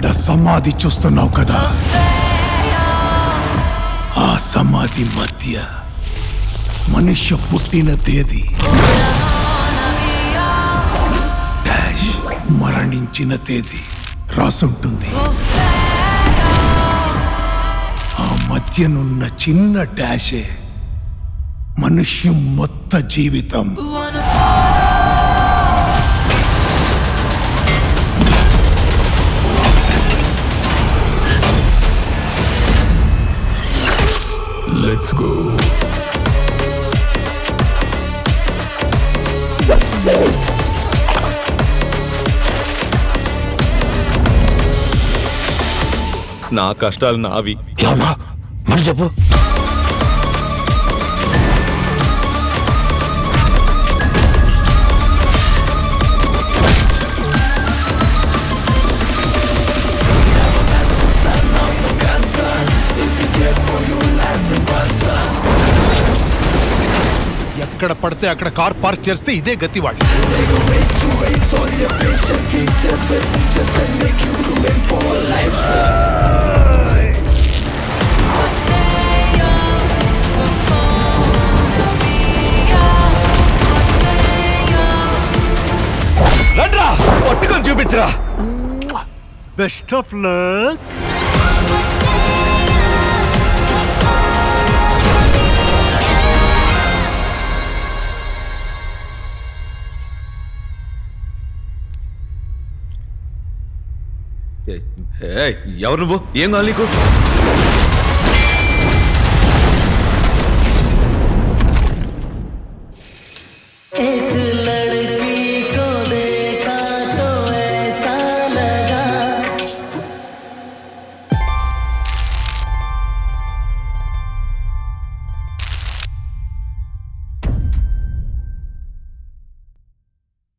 అక్కడ సమాధి చూస్తున్నావు కదా ఆ సమాధి మధ్య మనుష్య పుట్టిన తేదీ డాష్ మరణించిన తేదీ రాసుంటుంది ఆ మధ్యనున్న చిన్న డాషే మనుష్యం మొత్త జీవితం Let's go. నా కష్టాలు నావి ఏమన్నా మరి చెప్పు ఎక్కడ పడితే అక్కడ కార్ పార్క్ చేస్తే ఇదే గతి వాళ్ళు రండ్రా పట్టుకొని చూపించరా బెస్ట్ ఆఫ్ లక్ ఏయ్, ఎవరు నువ్వు ఏం కావాలి నీకు